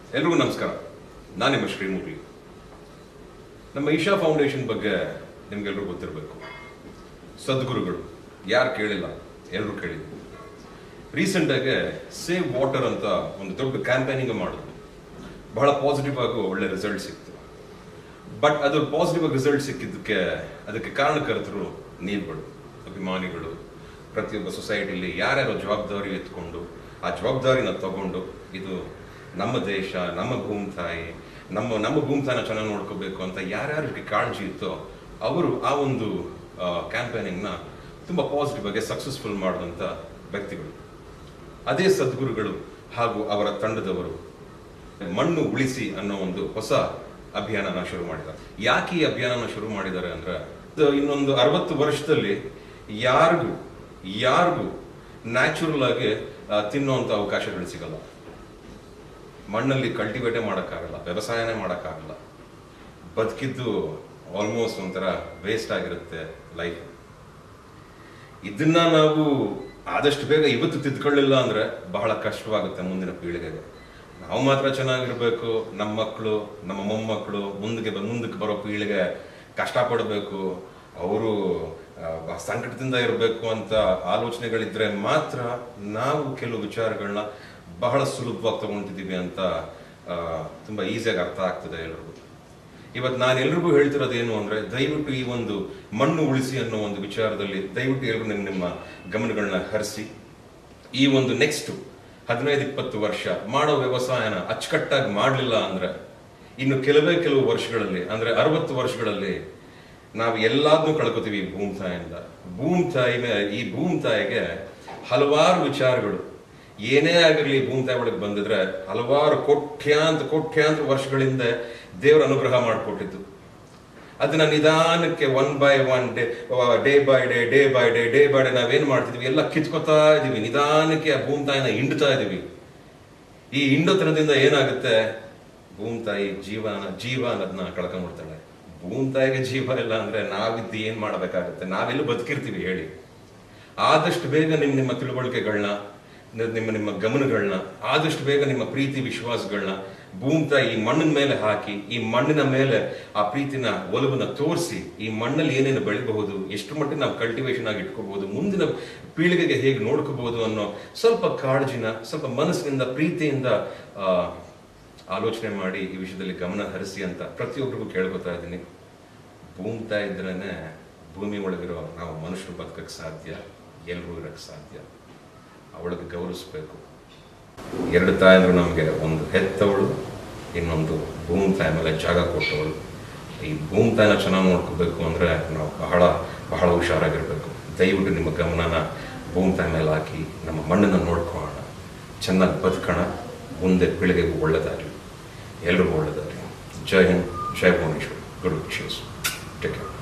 ಎಲ್ರಿಗೂ ನಮಸ್ಕಾರ ನಾನು ನಿಮ್ಮ ಶ್ರೀಮೂರ್ತಿ ನಮ್ಮ ಈಶಾ ಫೌಂಡೇಶನ್ ಬಗ್ಗೆ ನಿಮ್ಗೆಲ್ರಿಗೂ ಗೊತ್ತಿರಬೇಕು ಸದ್ಗುರುಗಳು ಯಾರು ಕೇಳಿಲ್ಲ ಎಲ್ಲರೂ ಕೇಳಿದ್ರು ರೀಸೆಂಟಾಗಿ ಸೇವ್ ವಾಟರ್ ಅಂತ ಒಂದು ದೊಡ್ಡ ಕ್ಯಾಂಪೇನಿಂಗ್ ಮಾಡಿದ್ರು ಬಹಳ ಪಾಸಿಟಿವ್ ಆಗಿ ಒಳ್ಳೆ ರಿಸಲ್ಟ್ ಸಿಕ್ತು ಬಟ್ ಅದು ಪಾಸಿಟಿವ್ ಆಗಿ ರಿಸಲ್ಟ್ ಸಿಕ್ಕಿದ್ದಕ್ಕೆ ಅದಕ್ಕೆ ಕಾರಣಕರ್ತರು ನೀವುಗಳು ಅಭಿಮಾನಿಗಳು ಪ್ರತಿಯೊಬ್ಬ ಸೊಸೈಟಿಲಿ ಯಾರ್ಯಾರೋ ಜವಾಬ್ದಾರಿ ಎತ್ಕೊಂಡು ಆ ಜವಾಬ್ದಾರಿನ ತಗೊಂಡು ಇದು ನಮ್ಮ ದೇಶ ನಮ್ಮ ಭೂಮಿ ತಾಯಿ ನಮ್ಮ ನಮ್ಮ ಭೂಮಿ ತಾಯಿನ ಚೆನ್ನಾಗಿ ನೋಡ್ಕೋಬೇಕು ಅಂತ ಯಾರ್ಯಾರಿಗೆ ಕಾಳಜಿ ಇತ್ತೋ ಅವರು ಆ ಒಂದು ಕ್ಯಾಂಪೇನಿಂಗ್ನ ತುಂಬ ಪಾಸಿಟಿವ್ ಆಗಿ ಸಕ್ಸಸ್ಫುಲ್ ಮಾಡಿದಂಥ ವ್ಯಕ್ತಿಗಳು ಅದೇ ಸದ್ಗುರುಗಳು ಹಾಗೂ ಅವರ ತಂಡದವರು ಮಣ್ಣು ಉಳಿಸಿ ಅನ್ನೋ ಒಂದು ಹೊಸ ಅಭಿಯಾನನ ಶುರು ಮಾಡಿದ್ದಾರೆ ಯಾಕೆ ಈ ಅಭಿಯಾನನ ಶುರು ಮಾಡಿದ್ದಾರೆ ಅಂದ್ರೆ ಇದು ಇನ್ನೊಂದು ಅರವತ್ತು ವರ್ಷದಲ್ಲಿ ಯಾರಿಗೂ ಯಾರಿಗೂ ನ್ಯಾಚುರಲ್ ಆಗಿ ಆ, ತಿನ್ನೋಂಥ ಅವಕಾಶಗಳು ಸಿಗಲ್ಲ ಮಣ್ಣಲ್ಲಿ ಕಲ್ಟಿವೇಟೇ ಮಾಡೋಕ್ಕಾಗಲ್ಲ ವ್ಯವಸಾಯನೇ ಮಾಡೋಕ್ಕಾಗಲ್ಲ ಬದುಕಿದ್ದು ಆಲ್ಮೋಸ್ಟ್ ಒಂಥರ ವೇಸ್ಟ್ ಆಗಿರುತ್ತೆ ಲೈಫ್ ಇದನ್ನ ನಾವು ಆದಷ್ಟು ಬೇಗ ಇವತ್ತು ತಿದ್ಕೊಳ್ಳಿಲ್ಲ ಅಂದ್ರೆ ಬಹಳ ಕಷ್ಟವಾಗುತ್ತೆ ಮುಂದಿನ ಪೀಳಿಗೆಗೆ ನಾವು ಮಾತ್ರ ಚೆನ್ನಾಗಿರ್ಬೇಕು ನಮ್ಮ ಮಕ್ಕಳು ನಮ್ಮ ಮೊಮ್ಮಕ್ಕಳು ಮುಂದಕ್ಕೆ ಬ- ಮುಂದಕ್ಕೆ ಬರೋ ಪೀಳಿಗೆ ಕಷ್ಟಪಡಬೇಕು ಅವರು ಸಂಕಟದಿಂದ ಇರಬೇಕು ಅಂತ ಆಲೋಚನೆಗಳಿದ್ರೆ ಮಾತ್ರ ನಾವು ಕೆಲವು ವಿಚಾರಗಳನ್ನ ಬಹಳ ಸುಲಭವಾಗಿ ತಗೊಂತಿದ್ದೀವಿ ಅಂತ ಆ, ತುಂಬಾ ಈಸಿಯಾಗಿ ಅರ್ಥ ಆಗ್ತದೆ ಎಲ್ರಿಗೂ ಇವತ್ತು ನಾನು ಎಲ್ರಿಗೂ ಹೇಳ್ತಿರೋದು ಏನು ಅಂದ್ರೆ ದಯವಿಟ್ಟು ಈ ಒಂದು ಮಣ್ಣು ಉಳಿಸಿ ಅನ್ನೋ ಒಂದು ವಿಚಾರದಲ್ಲಿ ದಯವಿಟ್ಟು ಎಲ್ರು ನಿಮ್ಮ ನಿಮ್ಮ ಗಮನಗಳನ್ನ ಹರಿಸಿ ಈ ಒಂದು ನೆಕ್ಸ್ಟ್ ಹದಿನೈದು ಇಪ್ಪತ್ತು ವರ್ಷ ಮಾಡೋ ವ್ಯವಸಾಯನ ಅಚ್ಚುಕಟ್ಟಾಗಿ ಮಾಡಲಿಲ್ಲ ಅಂದ್ರೆ ಇನ್ನು ಕೆಲವೇ ಕೆಲವು ವರ್ಷಗಳಲ್ಲಿ ಅಂದ್ರೆ ಅರವತ್ತು ವರ್ಷಗಳಲ್ಲಿ ನಾವು ಎಲ್ಲಾದ್ನೂ ಕಳ್ಕೊತೀವಿ ಈ ಭೂಮಿ ತಾಯಿಯಿಂದ ಭೂಮಿ ತಾಯಿ ಮೇ- ಈ ಭೂಮಿ ತಾಯಿಗೆ ಹಲವಾರು ವಿಚಾರಗಳು ಏನೇ ಆಗಿರಲಿ ಭೂಮಿ ತಾಯಿ ಒಳಗೆ ಬಂದಿದ್ರೆ ಹಲವಾರು ಕೋಟ್ಯಾಂತ ಕೋಟ್ಯಾಂತರ ವರ್ಷಗಳಿಂದ ದೇವರ ಅನುಗ್ರಹ ಮಾಡಿಕೊಟ್ಟಿದ್ದು ಅದನ್ನ ನಿಧಾನಕ್ಕೆ one by one day day by day day by day day by day ನಾವೇನ್ ಮಾಡ್ತಿದ್ವಿ ಎಲ್ಲ ಕಿತ್ಕೋತಾ ಇದೀವಿ ನಿಧಾನಕ್ಕೆ ಆ ಭೂಮಿ ತಾಯಿನ ಹಿಂಡ್ತಾ ಇದೀವಿ ಈ ಹಿಂಡತನದಿಂದ ಏನಾಗುತ್ತೆ ಭೂಮಿ ತಾಯಿ ಜೀವನ ಜೀವ ಅನ್ನೋದನ್ನ ಕಳ್ಕೊಂಡ್ಬಿಡ್ತಾಳೆ ಭೂಮಿ ತಾಯಿಗೆ ಜೀವ ಇಲ್ಲ ಅಂದ್ರೆ ನಾವಿದ್ದು ಏನ್ ಮಾಡ್ಬೇಕಾಗುತ್ತೆ ನಾವೆಲ್ಲ ಬದುಕಿರ್ತೀವಿ ಹೇಳಿ ಆದಷ್ಟು ಬೇಗ ನಿಮ್ ನಿಮ್ಮ ತಿಳುವಳಿಕೆಗಳನ್ನ ನ- ನಿಮ್ಮ ನಿಮ್ಮ ಗಮನಗಳನ್ನ ಆದಷ್ಟು ಬೇಗ ನಿಮ್ಮ ಪ್ರೀತಿ ವಿಶ್ವಾಸಗಳನ್ನ ಭೂಮಿ ತಾಯಿ ಈ ಮಣ್ಣಿನ ಮೇಲೆ ಹಾಕಿ ಈ ಮಣ್ಣಿನ ಮೇಲೆ ಆ ಪ್ರೀತಿನ ಒಲವನ್ನ ತೋರಿಸಿ ಈ ಮಣ್ಣಲ್ಲಿ ಏನೇನು ಬೆಳಿಬಹುದು ಎಷ್ಟು ಮಟ್ಟಿಗೆ ನಾವು ಕಲ್ಟಿವೇಶನ್ ಆಗಿ ಇಟ್ಕೋಬಹುದು ಮುಂದಿನ ಪೀಳಿಗೆಗೆ ಹೇಗೆ ನೋಡ್ಕೋಬಹುದು ಅನ್ನೋ ಸ್ವಲ್ಪ ಕಾಳಜಿನ ಸ್ವಲ್ಪ ಮನಸ್ಸಿನಿಂದ ಪ್ರೀತಿಯಿಂದ ಆ, ಆಲೋಚನೆ ಮಾಡಿ ಈ ವಿಷಯದಲ್ಲಿ ಗಮನ ಹರಿಸಿ ಅಂತ ಪ್ರತಿಯೊಬ್ಬರಿಗೂ ಕೇಳ್ಕೊತಾ ಇದ್ದೀನಿ ಭೂಮಿ ತಾಯಿ ಇದ್ರೇನೆ ಭೂಮಿ ಒಳಗಿರೋ ನಾವು ಮನುಷ್ಯರು ಬದುಕಕ್ಕೆ ಸಾಧ್ಯ ಎಲ್ಲರೂ ಇರಕ್ಕೆ ಸಾಧ್ಯ ಅವಳಿಗೆ ಗೌರವಿಸ್ಬೇಕು ಎರಡು ತಾಯಂದ್ರು ನಮಗೆ ಒಂದು ಹೆತ್ತವಳು ಇನ್ನೊಂದು ಭೂಮಿ ತಾಯಿ ಮೇಲೆ ಜಾಗ ಕೊಟ್ಟವಳು ಈ ಭೂಮಿ ತಾಯಿನ ಚೆನ್ನಾಗಿ ನೋಡ್ಕೋಬೇಕು ಅಂದರೆ ನಾವು ಬಹಳ ಬಹಳ ಹುಷಾರಾಗಿರ್ಬೇಕು ದಯವಿಟ್ಟು ನಿಮ್ಮ ಗಮನನ ಭೂಮಿ ತಾಯಿ ಮೇಲೆ ಹಾಕಿ ನಮ್ಮ ಮಣ್ಣನ್ನು ನೋಡ್ಕೊಳ್ಳೋಣ ಚೆನ್ನಾಗಿ ಬದುಕೋಣ ಮುಂದೆ ಪೀಳಿಗೆಗೂ ಒಳ್ಳೆಯದಾಗಲಿ ಎಲ್ರಿಗೂ ಒಳ್ಳೆಯದಾಗಲಿ ಜೈ ಹಿಂದ್ ಜೈ Bhuvaneshwar good wishes take care